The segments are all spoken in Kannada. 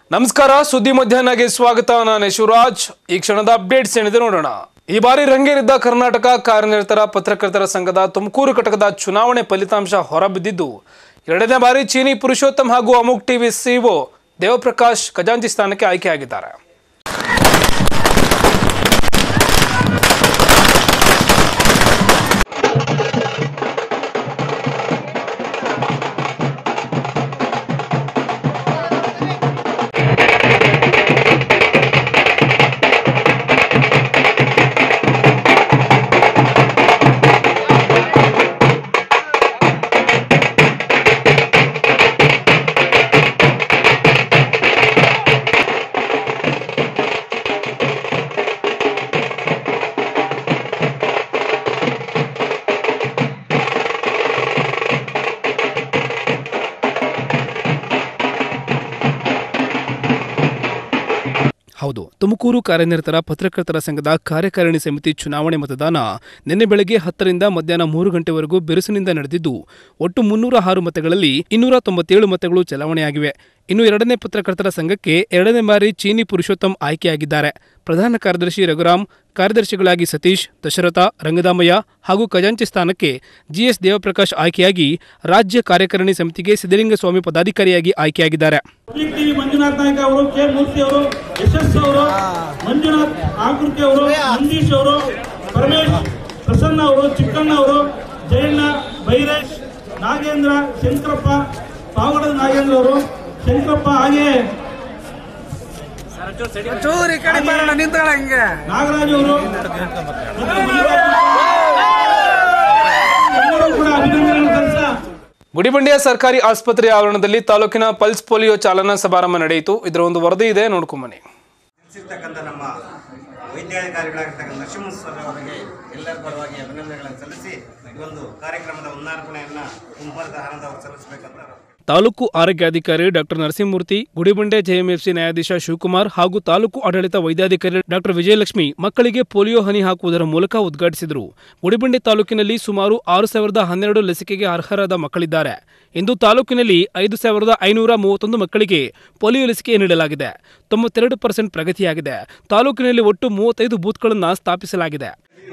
ನಮಸ್ಕಾರ ಸುದ್ದಿ ಮಧ್ಯಾಹ್ನಗೆ ಸ್ವಾಗತ ನಾನು ಯಶುರಾಜ್ ಈ ಕ್ಷಣದ ಅಪ್ಡೇಟ್ಸ್ ಏನಿದೆ ನೋಡೋಣ ಈ ಬಾರಿ ರಂಗೇರಿದ್ದ ಕರ್ನಾಟಕ ಕಾರ್ಯನಿರತರ ಪತ್ರಕರ್ತರ ಸಂಘದ ತುಮಕೂರು ಘಟಕದ ಚುನಾವಣೆ ಫಲಿತಾಂಶ ಹೊರಬಿದ್ದಿದ್ದು ಎರಡನೇ ಬಾರಿ ಚೀನಿ ಪುರುಷೋತ್ತಮ್ ಹಾಗೂ ಅಮುಕ್ ಟಿವಿ ಸಿಇಒ ದೇವಪ್ರಕಾಶ್ ಖಜಾಂಚಿ ಸ್ಥಾನಕ್ಕೆ ಆಯ್ಕೆಯಾಗಿದ್ದಾರೆ ಹೌದು ತುಮಕೂರು ಕಾರ್ಯನಿರತರ ಪತ್ರಕರ್ತರ ಸಂಘದ ಕಾರ್ಯಕಾರಿಣಿ ಸಮಿತಿ ಚುನಾವಣೆ ಮತದಾನ ನಿನ್ನೆ ಬೆಳಗ್ಗೆ ಹತ್ತರಿಂದ ಮಧ್ಯಾಹ್ನ ಮೂರು ಗಂಟೆವರೆಗೂ ಬಿರುಸಿನಿಂದ ನಡೆದಿದ್ದು ಒಟ್ಟು ಮುನ್ನೂರ ಆರು ಮತಗಳಲ್ಲಿ ಇನ್ನೂರ ತೊಂಬತ್ತೇಳು ಮತಗಳು ಚಲಾವಣೆಯಾಗಿವೆ ಇನ್ನು ಎರಡನೇ ಪತ್ರಕರ್ತರ ಸಂಘಕ್ಕೆ ಎರಡನೇ ಬಾರಿ ಚೀನಿ ಪುರುಷೋತ್ತಮ್ ಆಯ್ಕೆಯಾಗಿದ್ದಾರೆ ಪ್ರಧಾನ ಕಾರ್ಯದರ್ಶಿ ರಘುರಾಮ್ ಕಾರ್ಯದರ್ಶಿಗಳಾಗಿ ಸತೀಶ್ ದಶರಥ ರಂಗದಾಮಯ್ಯ ಹಾಗೂ ಖಜಾಂಚಿ ಸ್ಥಾನಕ್ಕೆ ಜಿಎಸ್ ದೇವಪ್ರಕಾಶ್ ಆಯ್ಕೆಯಾಗಿ ರಾಜ್ಯ ಕಾರ್ಯಕಾರಿಣಿ ಸಮಿತಿಗೆ ಸಿದ್ದಲಿಂಗಸ್ವಾಮಿ ಪದಾಧಿಕಾರಿಯಾಗಿ ಆಯ್ಕೆಯಾಗಿದ್ದಾರೆ ಪಬ್ಲಿಕ್ ಟಿವಿ ಮಂಜುನಾಥ್ ನಾಯ್ಕ ಅವರು ಕೆ ಮೂರ್ತಿ ಅವರು ಯಶಸ್ ಅವರು ಮಂಜುನಾಥ್ ಆಕೃತಿ ಅವರು ನಂದೀಶ್ ಅವರು ಪರಮೇಶ್ ಪ್ರಸನ್ನ ಅವರು ಚಿಕ್ಕಣ್ಣ ಅವರು ಜಯಣ್ಣ ಬೈರೇಶ್ ನಾಗೇಂದ್ರ ಶಂಕರಪ್ಪ ಪಾವಗಡದ ನಾಗೇಂದ್ರ ಅವರು ಶಂಕರಪ್ಪ ಹಾಗೆ ಚೂರಿ ಕಡೆ ಬರೋಣ ನಿಂತ್ಕೊಳ್ಳ ಹಂಗೆ ನಾಗರಾಜ್ ಅವರು ಮತ್ತು ಮಲ್ಲಿಕಾರ್ಜುನ ಎಲ್ಲರೂ ಕೂಡ ಅಭಿನಂದನೆಗಳನ್ನು ಸಲ್ಲಿಸ ಗುಡಿಬಂಡೆಯ ಸರ್ಕಾರಿ ಆಸ್ಪತ್ರೆಯ ಆವರಣದಲ್ಲಿ ತಾಲೂಕಿನ ಪಲ್ಸ್ ಪೋಲಿಯೋ ಚಾಲನಾ ಸಮಾರಂಭ ನಡೆಯಿತು ಇದರ ಒಂದು ವರದಿ ಇದೆ ನೋಡ್ಕೊಂಬನ್ನಿ ತಿಳಿಸಿರ್ತಕ್ಕಂಥ ನಮ್ಮ ವೈದ್ಯಾಧಿಕಾರಿಗಳಾಗಿರ್ತಕ್ಕಂಥ ನರಸಿಂಹ ಸರ್ ಅವರಿಗೆ ಎಲ್ಲರ ಪರವಾಗಿ ಅಭಿನಂದನೆಗಳನ್ನು ಸಲ್ಲಿಸಿ ಈ ಒಂದು ಕಾರ್ಯಕ್ರಮದ ಉನ್ನಾರ್ಪಣೆಯನ್ನು ಕುಂಬರದ ಆನಂದ ಅವರು ಸಲ್ಲಿಸಬೇಕಂತ ತಾಲೂಕು ಆರೋಗ್ಯಾಧಿಕಾರಿ ಡಾಕ್ಟರ್ ನರಸಿಂಹಮೂರ್ತಿ ಗುಡಿಬಂಡೆ ಜೆಎಂಎಫ್ಸಿ ನ್ಯಾಯಾಧೀಶ ಶಿವಕುಮಾರ್ ಹಾಗೂ ತಾಲೂಕು ಆಡಳಿತ ವೈದ್ಯಾಧಿಕಾರಿ ಡಾಕ್ಟರ್ ವಿಜಯಲಕ್ಷ್ಮಿ ಮಕ್ಕಳಿಗೆ ಪೋಲಿಯೋ ಹನಿ ಹಾಕುವುದರ ಮೂಲಕ ಉದ್ಘಾಟಿಸಿದರು ಗುಡಿಬಂಡೆ ತಾಲೂಕಿನಲ್ಲಿ ಸುಮಾರು ಆರು ಸಾವಿರದ ಹನ್ನೆರಡು ಲಸಿಕೆಗೆ ಅರ್ಹರಾದ ಮಕ್ಕಳಿದ್ದಾರೆ ಇಂದು ತಾಲೂಕಿನಲ್ಲಿ ಐದು ಸಾವಿರದ ಐನೂರ ಮೂವತ್ತೊಂದು ಮಕ್ಕಳಿಗೆ ಪೋಲಿಯೋ ಲಸಿಕೆ ನೀಡಲಾಗಿದೆ ತೊಂಬತ್ತೆರಡು ಪರ್ಸೆಂಟ್ ಪ್ರಗತಿಯಾಗಿದೆ ತಾಲೂಕಿನಲ್ಲಿ ಒಟ್ಟು ಮೂವತ್ತೈದು ಬೂತ್ಗಳನ್ನು ಸ್ಥಾಪಿಸಲಾಗಿದೆ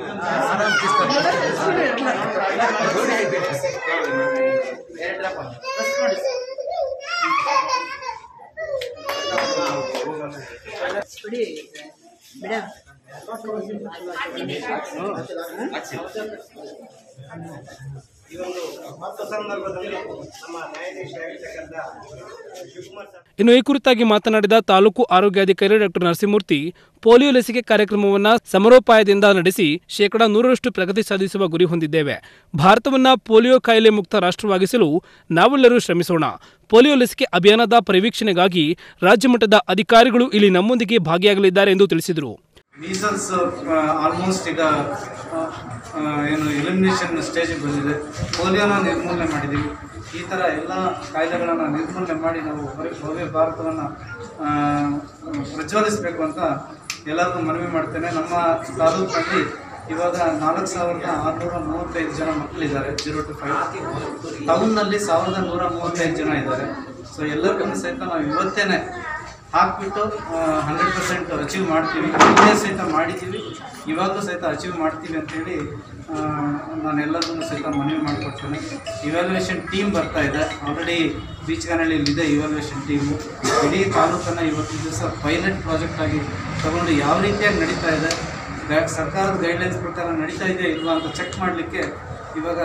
ಈ ಒಂದು ಮಹತ್ವ ಸಂದರ್ಭದಲ್ಲಿ ನಮ್ಮ ನ್ಯಾಯಾಧೀಶರಾಗಿರ್ತಕ್ಕಂಥ ಶಿವಕುಮಾರ್ ಸರ್ ಇನ್ನು ಈ ಕುರಿತಾಗಿ ಮಾತನಾಡಿದ ತಾಲೂಕು ಆರೋಗ್ಯಾಧಿಕಾರಿ ಡಾಕ್ಟರ್ ನರಸಿಂಹಮೂರ್ತಿ ಪೋಲಿಯೋ ಲಸಿಕೆ ಕಾರ್ಯಕ್ರಮವನ್ನು ಸಮರೋಪಾಯದಿಂದ ನಡೆಸಿ ಶೇಕಡಾ ನೂರರಷ್ಟು ಪ್ರಗತಿ ಸಾಧಿಸುವ ಗುರಿ ಹೊಂದಿದ್ದೇವೆ ಭಾರತವನ್ನ ಪೋಲಿಯೋ ಕಾಯಿಲೆ ಮುಕ್ತ ರಾಷ್ಟ್ರವಾಗಿಸಲು ನಾವೆಲ್ಲರೂ ಶ್ರಮಿಸೋಣ ಪೋಲಿಯೋ ಲಸಿಕೆ ಅಭಿಯಾನದ ಪರಿವೀಕ್ಷಣೆಗಾಗಿ ರಾಜ್ಯ ಮಟ್ಟದ ಅಧಿಕಾರಿಗಳು ಇಲ್ಲಿ ನಮ್ಮೊಂದಿಗೆ ಭಾಗಿಯಾಗಲಿದ್ದಾರೆ ಎಂದು ತಿಳಿಸಿದರು ಮೀಸಲ್ಸ್ ಆಲ್ಮೋಸ್ಟ್ ಈಗ ಆ, ಆ, ಏನು ಎಲಿಮಿನೇಷನ್ ಸ್ಟೇಜಿಗೆ ಬಂದಿದೆ ಪೋಲಿಯೋನ ನಿರ್ಮೂಲನೆ ಮಾಡಿದ್ದೀವಿ ಈ ಥರ ಎಲ್ಲ ಕಾಯಿಲೆಗಳನ್ನು ನಿರ್ಮೂಲನೆ ಮಾಡಿ ನಾವು ಬರೀ ಭವ್ಯ ಭಾರತವನ್ನು ಪ್ರಜ್ವಲಿಸಬೇಕು ಅಂತ ಎಲ್ಲರಿಗೂ ಮನವಿ ಮಾಡ್ತೇನೆ ನಮ್ಮ ತಾಲೂಕಿನಲ್ಲಿ ಇವಾಗ ನಾಲ್ಕು ಸಾವಿರದ ಆರುನೂರ ಮೂವತ್ತೈದು ಜನ ಮಕ್ಕಳಿದ್ದಾರೆ ಜೀರೋ ಟು ಫೈವ್ ಟೌನ್ನಲ್ಲಿ ಸಾವಿರದ ನೂರ ಮೂವತ್ತೈದು ಜನ ಇದ್ದಾರೆ ಸೊ ಎಲ್ಲರಿಗೂ ಸಹಿತ ನಾವು ಇವತ್ತೇನೆ ಹಾಕ್ಬಿಟ್ಟು ಹಂಡ್ರೆಡ್ ಪರ್ಸೆಂಟ್ ಅಚೀವ್ ಮಾಡ್ತೀವಿ ಇದೇ ಸಹಿತ ಮಾಡಿದ್ದೀವಿ ಇವಾಗಲೂ ಸಹಿತ ಅಚೀವ್ ಮಾಡ್ತೀವಿ ಅಂತೇಳಿ ಆ, ನಾನು ಎಲ್ಲರಿಗೂ ಸಹಿತ ಮನವಿ ಮಾಡಿಕೊಡ್ತೇನೆ ಇವ್ಯಾಲ್ಯೂಯೇಷನ್ ಟೀಮ್ ಬರ್ತಾ ಇದೆ ಆಲ್ರೆಡಿ ಬೀಚ್ಗಾನಹಳ್ಳಿಯಲ್ಲಿ ಇದೆ ಇವ್ಯಾಲ್ಯೂಯೇಷನ್ ಟೀಮು ಇಡೀ ತಾಲೂಕನ್ನು ಇವತ್ತಿನ ದಿವಸ ಪೈಲಟ್ ಪ್ರಾಜೆಕ್ಟ್ ಆಗಿ ತಗೊಂಡು ಯಾವ ರೀತಿಯಾಗಿ ನಡೀತಾ ಇದೆ ಗೈ- ಸರ್ಕಾರದ ಗೈಡ್ಲೈನ್ಸ್ ಪ್ರಕಾರ ನಡೀತಾ ಇದೆ ಇಲ್ವಾ ಅಂತ ಚೆಕ್ ಮಾಡಲಿಕ್ಕೆ ಇವಾಗ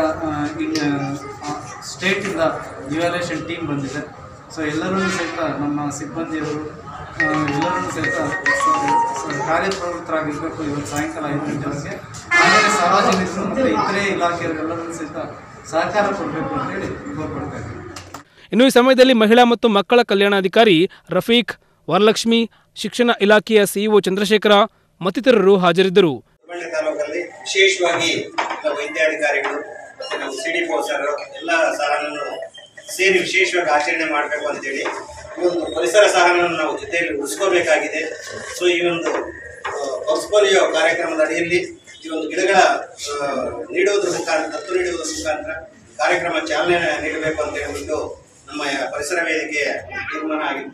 ಸ್ಟೇಟಿಂದ ಇವ್ಯಾಲ್ಯೂಯೇಷನ್ ಟೀಮ್ ಬಂದಿದೆ ಸೊ ಎಲ್ಲರೂ ಸಹಿತ ನಮ್ಮ ಸಿಬ್ಬಂದಿಯವರು ಆ, ಎಲ್ಲರೂ ಸಹಿತ ಸ- ಸ- ಕಾರ್ಯಪ್ರವೃತ್ತರಾಗಿರಬೇಕು ಇವತ್ತು ಸಾಯಂಕಾಲ ಐದು ಗಂಟೆವರೆಗೆ ಹಾಗೆಯೇ ಸಾರ್ವಜನಿಕರು ಮತ್ತು ಇತರೆ ಇಲಾಖೆಯವರೆಲ್ಲರೂ ಸಹಿತ ಸಹಕಾರ ಕೊಡಬೇಕು ಅಂತೇಳಿ ಕೋರ್ಪಡ್ತಾ ಇದ್ದೀನಿ ಇನ್ನು ಈ ಸಮಯದಲ್ಲಿ ಮಹಿಳಾ ಮತ್ತು ಮಕ್ಕಳ ಕಲ್ಯಾಣಾಧಿಕಾರಿ ರಫೀಕ್ ವರಲಕ್ಷ್ಮಿ ಶಿಕ್ಷಣ ಇಲಾಖೆಯ ಸಿಇಒ ಚಂದ್ರಶೇಖರ ಮತ್ತಿತರರು ಹಾಜರಿದ್ದರು ಬಂಡೆ ತಾಲೂಕಲ್ಲಿ ವಿಶೇಷವಾಗಿ ನಮ್ಮ ವೈದ್ಯಾಧಿಕಾರಿಗಳು ಮತ್ತು ನಮ್ಮ ಸಿ ಡಿ ಸರ್ ಎಲ್ಲ ಸಹನನ್ನು ಸೇರಿ ವಿಶೇಷವಾಗಿ ಆಚರಣೆ ಮಾಡಬೇಕು ಅಂತೇಳಿ ಈ ಒಂದು ಪರಿಸರ ಸಹನವನ್ನು ನಾವು ಜೊತೆಯಲ್ಲಿ ಉಳಿಸ್ಕೋಬೇಕಾಗಿದೆ ಸೊ ಈ ಒಂದು ಪೋಲಿಯೋ ಕಾರ್ಯಕ್ರಮದ ಅಡಿಯಲ್ಲಿ ಈ ಒಂದು ಗಿಡಗಳ ಆ, ನೀಡುವುದರ ಮುಖಾಂತರ ದತ್ತು ನೀಡುವುದರ ಮುಖಾಂತರ ಕಾರ್ಯಕ್ರಮ ಚಾಲನೆ ನೀಡಬೇಕು ಅಂತ ಹೇಳ್ಬಿಟ್ಟು ನಮ್ಮ ಪರಿಸರ ವೇದಿಕೆಯ ತೀರ್ಮಾನ ಆಗಿತ್ತು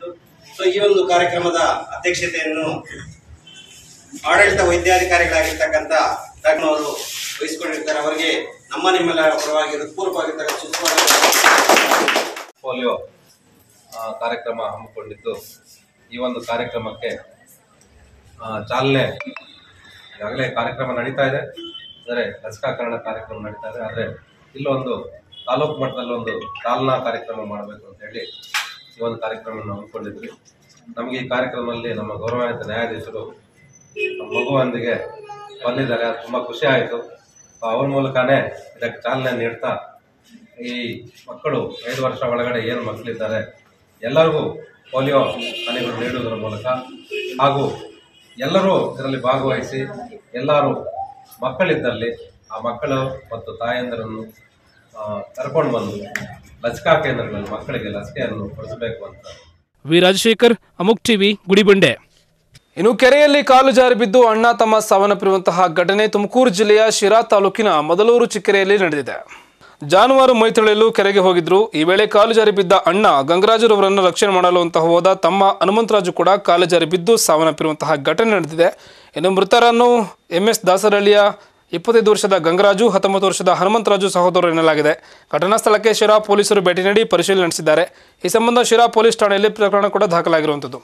ಸೊ ಈ ಒಂದು ಕಾರ್ಯಕ್ರಮದ ಅಧ್ಯಕ್ಷತೆಯನ್ನು ಆಡಳಿತ ವೈದ್ಯಾಧಿಕಾರಿಗಳಾಗಿರ್ತಕ್ಕಂಥ ಡಾಕ್ಟರ್ ಅವರು ವಹಿಸಿಕೊಂಡಿರ್ತಾರೆ ಅವರಿಗೆ ನಮ್ಮ ನಿಮ್ಮೆಲ್ಲರ ಪರವಾಗಿ ಹೃತ್ಪೂರ್ವವಾಗಿರ್ತಕ್ಕಂಥ ಸುಸ್ವಾಗತ ಪೋಲಿಯೋ ಆ, ಕಾರ್ಯಕ್ರಮ ಹಮ್ಮಿಕೊಂಡಿದ್ದು ಈ ಒಂದು ಕಾರ್ಯಕ್ರಮಕ್ಕೆ ಆ, ಚಾಲನೆ ಈಗಾಗಲೇ ಕಾರ್ಯಕ್ರಮ ನಡೀತಾ ಇದೆ ಅಂದರೆ ಲಸಿಕಾಕರಣ ಕಾರ್ಯಕ್ರಮ ನಡೀತಾ ಇದೆ ಆದರೆ ಇಲ್ಲೊಂದು ತಾಲೂಕು ಮಟ್ಟದಲ್ಲಿ ಒಂದು ಚಾಲನಾ ಕಾರ್ಯಕ್ರಮ ಮಾಡಬೇಕು ಅಂತ ಹೇಳಿ ಈ ಒಂದು ಕಾರ್ಯಕ್ರಮವನ್ನು ಹಮ್ಮಿಕೊಂಡಿದ್ವಿ ನಮಗೆ ಈ ಕಾರ್ಯಕ್ರಮದಲ್ಲಿ ನಮ್ಮ ಗೌರವಾನ್ವಿತ ನ್ಯಾಯಾಧೀಶರು ನಮ್ಮ ಮಗುವೊಂದಿಗೆ ಬಂದಿದ್ದಾರೆ ಅದು ತುಂಬ ಖುಷಿ ಆಯಿತು ಅವ್ರ ಮೂಲಕನೇ ಇದಕ್ಕೆ ಚಾಲನೆ ನೀಡ್ತಾ ಈ ಮಕ್ಕಳು ಐದು ವರ್ಷ ಒಳಗಡೆ ಏನು ಮಕ್ಕಳಿದ್ದಾರೆ ಎಲ್ಲರಿಗೂ ಪೋಲಿಯೋ ಹನಿಗಳು ನೀಡುವುದರ ಮೂಲಕ ಹಾಗೂ ಎಲ್ಲರೂ ಇದರಲ್ಲಿ ಭಾಗವಹಿಸಿ ಎಲ್ಲರೂ ಮಕ್ಕಳಿದ್ದಲ್ಲಿ ಆ ಮಕ್ಕಳು ಮತ್ತು ತಾಯಂದಿರನ್ನು ಆ, ಕರ್ಕೊಂಡು ಬಂದು ಲಸಿಕಾ ಕೇಂದ್ರಗಳಲ್ಲಿ ಮಕ್ಕಳಿಗೆ ಲಸಿಕೆಯನ್ನು ಕೊಡಿಸಬೇಕು ಅಂತ ವಿ ರಾಜಶೇಖರ್ ಅಮುಕ್ ಟಿವಿ ಗುಡಿಬಂಡೆ ಇನ್ನು ಕೆರೆಯಲ್ಲಿ ಕಾಲು ಜಾರಿ ಬಿದ್ದು ಅಣ್ಣ ತಮ್ಮ ಸಾವನ್ನಪ್ಪಿರುವಂತಹ ಘಟನೆ ತುಮಕೂರು ಜಿಲ್ಲೆಯ ಶಿರಾ ತಾಲೂಕಿನ ಮೊದಲೂರು ಚಿಕ್ಕೆರೆಯಲ್ಲಿ ನಡೆದಿದೆ ಜಾನುವಾರು ಮೈ ತೊಳೆಯಲು ಕೆರೆಗೆ ಹೋಗಿದ್ರು ಈ ವೇಳೆ ಕಾಲು ಜಾರಿ ಬಿದ್ದ ಅಣ್ಣ ಗಂಗರಾಜರವರನ್ನು ರಕ್ಷಣೆ ಮಾಡಲು ಅಂತ ಹೋದ ತಮ್ಮ ಹನುಮಂತರಾಜು ಕೂಡ ಕಾಲು ಜಾರಿ ಬಿದ್ದು ಸಾವನ್ನಪ್ಪಿರುವಂತಹ ಘಟನೆ ನಡೆದಿದೆ ಇನ್ನು ಮೃತರನ್ನು ಎಂ ಎಸ್ ದಾಸರಹಳ್ಳಿಯ ಇಪ್ಪತ್ತೈದು ವರ್ಷದ ಗಂಗರಾಜು ಹತ್ತೊಂಬತ್ತು ವರ್ಷದ ಹನುಮಂತರಾಜು ಸಹೋದರರು ಎನ್ನಲಾಗಿದೆ ಘಟನಾ ಸ್ಥಳಕ್ಕೆ ಶಿರಾ ಪೊಲೀಸರು ಭೇಟಿ ನೀಡಿ ಪರಿಶೀಲನೆ ನಡೆಸಿದ್ದಾರೆ ಈ ಸಂಬಂಧ ಶಿರಾ ಪೊಲೀಸ್ ಠಾಣೆಯಲ್ಲಿ ಪ್ರಕರಣ ಕೂಡ ದಾಖಲಾಗಿರುವಂಥದ್ದು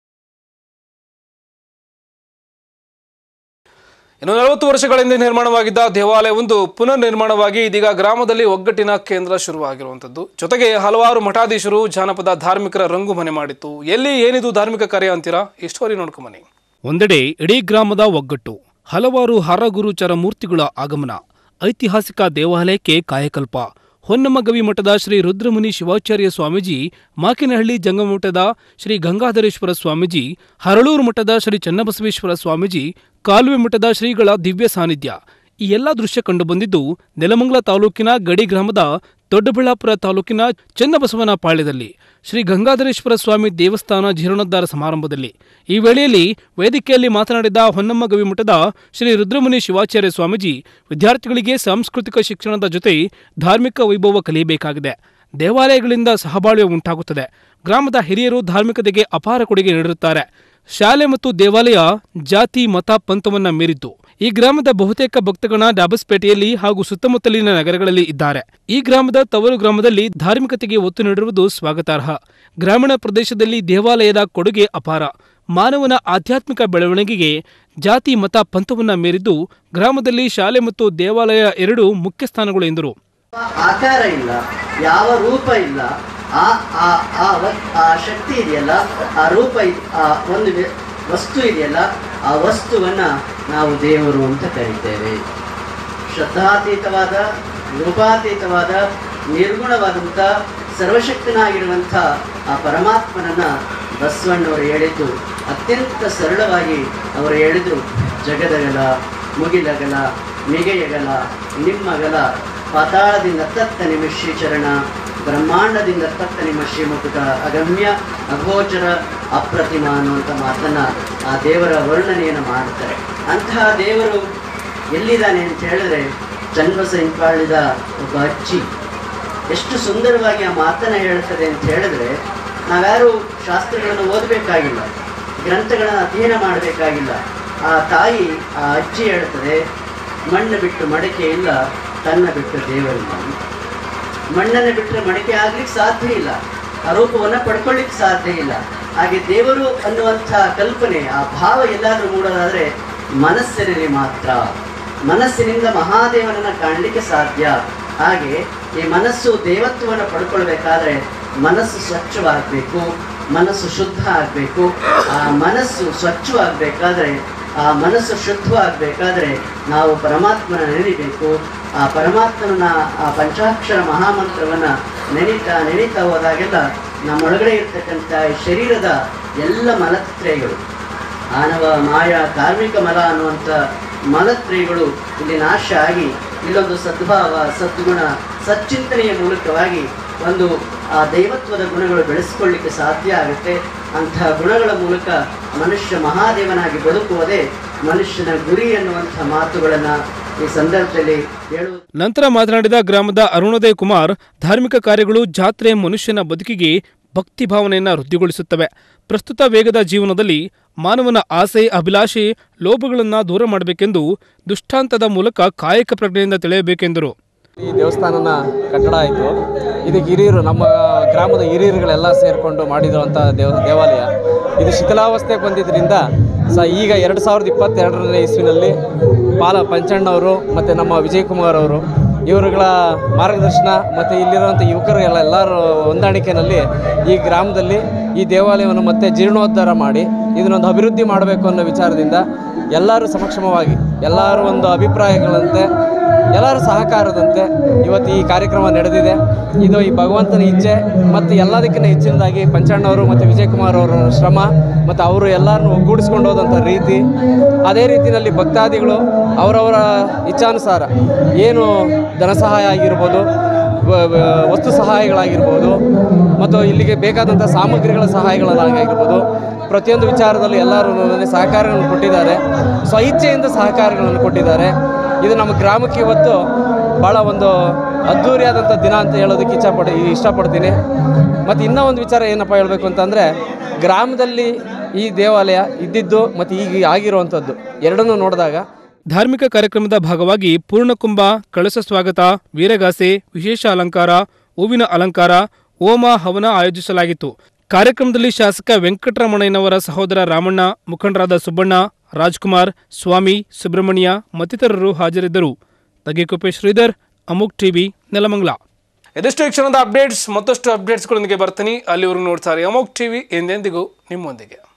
ಇನ್ನು ನಲವತ್ತು ವರ್ಷಗಳ ಹಿಂದೆ ನಿರ್ಮಾಣವಾಗಿದ್ದ ದೇವಾಲಯವೊಂದು ಪುನರ್ ನಿರ್ಮಾಣವಾಗಿ ಇದೀಗ ಗ್ರಾಮದಲ್ಲಿ ಒಗ್ಗಟ್ಟಿನ ಕೇಂದ್ರ ಶುರುವಾಗಿರುವಂಥದ್ದು ಜೊತೆಗೆ ಹಲವಾರು ಮಠಾಧೀಶರು ಜಾನಪದ ಧಾರ್ಮಿಕರ ರಂಗು ಮನೆ ಮಾಡಿತ್ತು ಎಲ್ಲಿ ಏನಿದು ಧಾರ್ಮಿಕ ಕಾರ್ಯ ಅಂತೀರಾ ಈ ಸ್ಟೋರಿ ನೋಡ್ಕೊಂಬನ್ನಿ ಒಂದೆಡೆ ಇಡೀ ಗ್ರಾಮದ ಒಗ್ಗಟ್ಟು ಹಲವಾರು ಹರಗುರುಚರ ಮೂರ್ತಿಗಳ ಆಗಮನ ಐತಿಹಾಸಿಕ ದೇವಾಲಯಕ್ಕೆ ಕಾಯಕಲ್ಪ ಹೊನ್ನಮ್ಮಗವಿ ಮಠದ ಶ್ರೀ ರುದ್ರಮುನಿ ಶಿವಾಚಾರ್ಯ ಸ್ವಾಮೀಜಿ ಮಾಕಿನಹಳ್ಳಿ ಜಂಗಮಠದ ಶ್ರೀ ಗಂಗಾಧರೇಶ್ವರ ಸ್ವಾಮೀಜಿ ಹರಳೂರು ಮಠದ ಶ್ರೀ ಚನ್ನಬಸವೇಶ್ವರ ಸ್ವಾಮೀಜಿ ಕಾಲುವೆ ಮಠದ ಶ್ರೀಗಳ ದಿವ್ಯ ಸಾನ್ನಿಧ್ಯ ಈ ಎಲ್ಲ ದೃಶ್ಯ ಕಂಡುಬಂದಿದ್ದು ನೆಲಮಂಗಲ ತಾಲೂಕಿನ ಗಡಿ ಗ್ರಾಮದ ದೊಡ್ಡಬಳ್ಳಾಪುರ ತಾಲೂಕಿನ ಚನ್ನಬಸವನ ಪಾಳ್ಯದಲ್ಲಿ ಶ್ರೀ ಗಂಗಾಧರೇಶ್ವರ ಸ್ವಾಮಿ ದೇವಸ್ಥಾನ ಜೀರ್ಣೋದ್ಧಾರ ಸಮಾರಂಭದಲ್ಲಿ ಈ ವೇಳೆಯಲ್ಲಿ ವೇದಿಕೆಯಲ್ಲಿ ಮಾತನಾಡಿದ ಹೊನ್ನಮ್ಮ ಗವಿಮಠದ ಶ್ರೀ ರುದ್ರಮುನಿ ಶಿವಾಚಾರ್ಯ ಸ್ವಾಮೀಜಿ ವಿದ್ಯಾರ್ಥಿಗಳಿಗೆ ಸಾಂಸ್ಕೃತಿಕ ಶಿಕ್ಷಣದ ಜೊತೆ ಧಾರ್ಮಿಕ ವೈಭವ ಕಲಿಯಬೇಕಾಗಿದೆ ದೇವಾಲಯಗಳಿಂದ ಸಹಬಾಳ್ವೆ ಉಂಟಾಗುತ್ತದೆ ಗ್ರಾಮದ ಹಿರಿಯರು ಧಾರ್ಮಿಕತೆಗೆ ಅಪಾರ ಕೊಡುಗೆ ನೀಡಿರುತ್ತಾರೆ ಶಾಲೆ ಮತ್ತು ದೇವಾಲಯ ಜಾತಿ ಮತ ಪಂಥವನ್ನ ಮೀರಿದ್ದು ಈ ಗ್ರಾಮದ ಬಹುತೇಕ ಭಕ್ತಗಣ ಡಾಬಸ್ಪೇಟೆಯಲ್ಲಿ ಹಾಗೂ ಸುತ್ತಮುತ್ತಲಿನ ನಗರಗಳಲ್ಲಿ ಇದ್ದಾರೆ ಈ ಗ್ರಾಮದ ತವರು ಗ್ರಾಮದಲ್ಲಿ ಧಾರ್ಮಿಕತೆಗೆ ಒತ್ತು ನೀಡಿರುವುದು ಸ್ವಾಗತಾರ್ಹ ಗ್ರಾಮೀಣ ಪ್ರದೇಶದಲ್ಲಿ ದೇವಾಲಯದ ಕೊಡುಗೆ ಅಪಾರ ಮಾನವನ ಆಧ್ಯಾತ್ಮಿಕ ಬೆಳವಣಿಗೆಗೆ ಜಾತಿ ಮತ ಪಂಥವನ್ನ ಮೀರಿದ್ದು ಗ್ರಾಮದಲ್ಲಿ ಶಾಲೆ ಮತ್ತು ದೇವಾಲಯ ಎರಡೂ ಮುಖ್ಯ ಸ್ಥಾನಗಳು ಎಂದರು ಆಕಾರ ಇಲ್ಲ ಯಾವ ರೂಪ ಇಲ್ಲ ಆ ಆ ಆ ವ- ಆ ಶಕ್ತಿ ಇದೆಯಲ್ಲ ಆ ರೂಪ ಇದ್- ಆ ಒಂದು ವ್ಯ- ವಸ್ತು ಇದೆಯಲ್ಲ ಆ ವಸ್ತುವನ್ನ ನಾವು ದೇವರು ಅಂತ ಕರಿತೇವೆ ಶ್ರದ್ಧಾತೀತವಾದ ರೂಪಾತೀತವಾದ ನಿರ್ಗುಣವಾದಂಥ ಸರ್ವಶಕ್ತನಾಗಿರುವಂಥ ಆ ಪರಮಾತ್ಮನನ್ನ ಬಸವಣ್ಣವರು ಹೇಳಿದ್ದು ಅತ್ಯಂತ ಸರಳವಾಗಿ ಅವರು ಹೇಳಿದ್ರು ಜಗದಗಲ ಮುಗಿಲಗಲ ಮಿಗೆಯಗಲ ನಿಮ್ಮಗಲ ಪಾತಾಳದಿಂದ ತತ್ತ ನಿಮ್ಮ ಶ್ರೀಚರಣ ಬ್ರಹ್ಮಾಂಡದಿಂದ ತತ್ತ ನಿಮ್ಮ ಶ್ರೀಮುಕುಟ ಅಗಮ್ಯ ಅಗೋಚರ ಅಪ್ರತಿಮ ಅನ್ನುವಂಥ ಮಾತನ್ನ ಆ ದೇವರ ವರ್ಣನೆಯನ್ನು ಮಾಡ್ತಾರೆ ಅಂತಹ ದೇವರು ಎಲ್ಲಿದ್ದಾನೆ ಅಂತ ಹೇಳಿದ್ರೆ ಚನ್ನಬಸ ಇಂಪಾಳಿದ ಒಬ್ಬ ಅಜ್ಜಿ ಎಷ್ಟು ಸುಂದರವಾಗಿ ಆ ಮಾತನ್ನ ಹೇಳ್ತದೆ ಅಂತ ಹೇಳಿದ್ರೆ ನಾವ್ಯಾರು ಶಾಸ್ತ್ರಗಳನ್ನು ಓದಬೇಕಾಗಿಲ್ಲ ಗ್ರಂಥಗಳನ್ನು ಅಧ್ಯಯನ ಮಾಡಬೇಕಾಗಿಲ್ಲ ಆ ತಾಯಿ ಆ ಅಜ್ಜಿ ಹೇಳ್ತದೆ ಮಣ್ಣು ಬಿಟ್ಟು ಮಡಕೆ ಇಲ್ಲ ತನ್ನ ಬಿಟ್ಟು ದೇವರಿಲ್ಲ ಮಣ್ಣನ್ನು ಬಿಟ್ಟರೆ ಮಡಿಕೆ ಆಗ್ಲಿಕ್ಕೆ ಸಾಧ್ಯ ಇಲ್ಲ ಆ ರೂಪವನ್ನು ಪಡ್ಕೊಳ್ಳಿಕ್ಕೆ ಸಾಧ್ಯ ಇಲ್ಲ ಹಾಗೆ ದೇವರು ಅನ್ನುವಂಥ ಕಲ್ಪನೆ ಆ ಭಾವ ಎಲ್ಲಾದರೂ ಮೂಡೋದಾದ್ರೆ ಮನಸ್ಸಿನಲ್ಲಿ ಮಾತ್ರ ಮನಸ್ಸಿನಿಂದ ಮಹಾದೇವನನ್ನ ಕಾಣಲಿಕ್ಕೆ ಸಾಧ್ಯ ಹಾಗೆ ಈ ಮನಸ್ಸು ದೇವತ್ವವನ್ನು ಪಡ್ಕೊಳ್ಬೇಕಾದ್ರೆ ಮನಸ್ಸು ಸ್ವಚ್ಛವಾಗಬೇಕು ಮನಸ್ಸು ಶುದ್ಧ ಆಗಬೇಕು ಆ ಮನಸ್ಸು ಸ್ವಚ್ಛವಾಗಬೇಕಾದ್ರೆ ಆ ಮನಸ್ಸು ಶುದ್ಧವಾಗಬೇಕಾದ್ರೆ ನಾವು ಪರಮಾತ್ಮನ ನೆನಿಬೇಕು ಆ ಪರಮಾತ್ಮನ ಆ ಪಂಚಾಕ್ಷರ ಮಹಾಮಂತ್ರವನ್ನ ನೆನೀತಾ ನೆನೀತಾ ಹೋದಾಗೆಲ್ಲ ನಮ್ಮೊಳಗಡೆ ಇರ್ತಕ್ಕಂಥ ಈ ಶರೀರದ ಎಲ್ಲ ಮಲತ್ರಯಗಳು ಆನವ ಮಾಯ ಕಾರ್ಮಿಕ ಮಲ ಅನ್ನುವಂಥ ಮಲತ್ರಯಗಳು ಇಲ್ಲಿ ನಾಶ ಆಗಿ ಇಲ್ಲೊಂದು ಸದ್ಭಾವ ಸದ್ಗುಣ ಸಚ್ಚಿಂತನೆಯ ಮೂಲಕವಾಗಿ ಒಂದು ಆ ದೈವತ್ವದ ಗುಣಗಳು ಬೆಳೆಸ್ಕೊಳ್ಳಿಕ್ಕೆ ಸಾಧ್ಯ ಆಗುತ್ತೆ ಅಂತಹ ಗುಣಗಳ ಮೂಲಕ ಮನುಷ್ಯ ಮಹಾದೇವನಾಗಿ ಬದುಕುವುದೇ ಮನುಷ್ಯನ ಗುರಿ ಅನ್ನುವಂಥ ಮಾತುಗಳನ್ನು ಈ ಸಂದರ್ಭದಲ್ಲಿ ಹೇಳುವುದು ನಂತರ ಮಾತನಾಡಿದ ಗ್ರಾಮದ ಅರುಣೋದಯ್ ಕುಮಾರ್ ಧಾರ್ಮಿಕ ಕಾರ್ಯಗಳು ಜಾತ್ರೆ ಮನುಷ್ಯನ ಬದುಕಿಗೆ ಭಕ್ತಿ ಭಾವನೆಯನ್ನು ವೃದ್ಧಿಗೊಳಿಸುತ್ತವೆ ಪ್ರಸ್ತುತ ವೇಗದ ಜೀವನದಲ್ಲಿ ಮಾನವನ ಆಸೆ ಅಭಿಲಾಷೆ ಲೋಭಗಳನ್ನು ದೂರ ಮಾಡಬೇಕೆಂದು ದುಷ್ಟಾಂತದ ಮೂಲಕ ಕಾಯಕ ಪ್ರಜ್ಞೆಯಿಂದ ತಿಳಿಯಬೇಕೆಂದರು ಈ ದೇವಸ್ಥಾನನ ಕಟ್ಟಡ ಆಯಿತು ಇದು ಹಿರಿಯರು ನಮ್ಮ ಗ್ರಾಮದ ಹಿರಿಯರುಗಳೆಲ್ಲ ಸೇರಿಕೊಂಡು ಮಾಡಿರುವಂಥ ದೇವ ದೇವಾಲಯ ಇದು ಶಿಥಿಲಾವಸ್ಥೆಗೆ ಬಂದಿದ್ದರಿಂದ ಸ ಈಗ ಎರಡು ಸಾವಿರದ ಇಪ್ಪತ್ತೆರಡರನೇ ಇಸ್ವಿನಲ್ಲಿ ಪಾಲ ಪಂಚಣ್ಣವರು ಮತ್ತು ನಮ್ಮ ವಿಜಯ್ ಕುಮಾರ್ ಅವರು ಇವರುಗಳ ಮಾರ್ಗದರ್ಶನ ಮತ್ತು ಇಲ್ಲಿರುವಂಥ ಯುವಕರಿಗೆಲ್ಲ ಎಲ್ಲರ ಹೊಂದಾಣಿಕೆಯಲ್ಲಿ ಈ ಗ್ರಾಮದಲ್ಲಿ ಈ ದೇವಾಲಯವನ್ನು ಮತ್ತೆ ಜೀರ್ಣೋದ್ಧಾರ ಮಾಡಿ ಇದನ್ನೊಂದು ಅಭಿವೃದ್ಧಿ ಮಾಡಬೇಕು ಅನ್ನೋ ವಿಚಾರದಿಂದ ಎಲ್ಲರೂ ಸಮಕ್ಷಮವಾಗಿ ಎಲ್ಲರೂ ಒಂದು ಅಭಿಪ್ರಾಯಗಳಂತೆ ಎಲ್ಲರ ಸಹಕಾರದಂತೆ ಇವತ್ತು ಈ ಕಾರ್ಯಕ್ರಮ ನಡೆದಿದೆ ಇದು ಈ ಭಗವಂತನ ಇಚ್ಛೆ ಮತ್ತು ಎಲ್ಲದಕ್ಕಿಂತ ಹೆಚ್ಚಿನದಾಗಿ ಪಂಚಣ್ಣವರು ಮತ್ತು ವಿಜಯಕುಮಾರ್ ಅವರ ಶ್ರಮ ಮತ್ತು ಅವರು ಎಲ್ಲರನ್ನು ಒಗ್ಗೂಡಿಸ್ಕೊಂಡು ಹೋದಂಥ ರೀತಿ ಅದೇ ರೀತಿಯಲ್ಲಿ ಭಕ್ತಾದಿಗಳು ಅವರವರ ಇಚ್ಛಾನುಸಾರ ಏನು ಧನ ಸಹಾಯ ಆಗಿರ್ಬೋದು ವ- ವ- ವಸ್ತು ಸಹಾಯಗಳಾಗಿರ್ಬೋದು ಮತ್ತು ಇಲ್ಲಿಗೆ ಬೇಕಾದಂಥ ಸಾಮಗ್ರಿಗಳ ಸಹಾಯಗಳಾಗಿರ್ಬೋದು ಪ್ರತಿಯೊಂದು ವಿಚಾರದಲ್ಲಿ ಎಲ್ಲರೂ ನನಗೆ ಸಹಕಾರಗಳನ್ನು ಕೊಟ್ಟಿದ್ದಾರೆ ಸ್ವಇಚ್ಛೆಯಿಂದ ಸಹಕಾರಗಳನ್ನು ಕೊಟ್ಟಿದ್ದಾರೆ ಇದು ನಮ್ಮ ಗ್ರಾಮಕ್ಕೆ ಇವತ್ತು ಭಾಳ ಒಂದು ಅದ್ಧೂರಿಯಾದಂಥ ದಿನ ಅಂತ ಹೇಳೋದಕ್ಕೆ ಇಚ್ಛಪಡ ಇಷ್ಟಪಡ್ತೀನಿ ಮತ್ತು ಇನ್ನೂ ಒಂದು ವಿಚಾರ ಏನಪ್ಪ ಹೇಳಬೇಕು ಅಂತಂದರೆ ಗ್ರಾಮದಲ್ಲಿ ಈ ದೇವಾಲಯ ಇದ್ದಿದ್ದು ಮತ್ತು ಈಗ ಆಗಿರುವಂಥದ್ದು ಎರಡನ್ನೂ ನೋಡಿದಾಗ ಧಾರ್ಮಿಕ ಕಾರ್ಯಕ್ರಮದ ಭಾಗವಾಗಿ ಪೂರ್ಣಕುಂಭ ಕಳಶ ಸ್ವಾಗತ ವೀರಗಾಸೆ ವಿಶೇಷ ಅಲಂಕಾರ ಹೂವಿನ ಅಲಂಕಾರ ಹೋಮ ಹವನ ಆಯೋಜಿಸಲಾಗಿತ್ತು ಕಾರ್ಯಕ್ರಮದಲ್ಲಿ ಶಾಸಕ ವೆಂಕಟರಮಣಯ್ಯನವರ ಸಹೋದರ ರಾಮಣ್ಣ ಮುಖಂಡರಾದ ಸುಬ್ಬಣ್ಣ ರಾಜ್ಕುಮಾರ್ ಸ್ವಾಮಿ ಸುಬ್ರಹ್ಮಣ್ಯ ಮತ್ತಿತರರು ಹಾಜರಿದ್ದರು ತಗೇಕೊಪ್ಪೆ ಶ್ರೀಧರ್ ಅಮುಕ್ ಟಿವಿ ನೆಲಮಂಗಲ ಇದಷ್ಟು ಈ ಕ್ಷಣದ ಅಪ್ಡೇಟ್ಸ್ ಮತ್ತಷ್ಟು ಅಪ್ಡೇಟ್ಸ್ಗಳೊಂದಿಗೆ ಬರ್ತೀನಿ ಅಲ್ಲಿವರೆಗೂ ನೋಡ್ತಾರೆ ಅಮೋಕ್ ಟಿವಿ ಎಂದೆಂದಿಗೂ ನಿಮ್ಮೊಂದಿಗೆ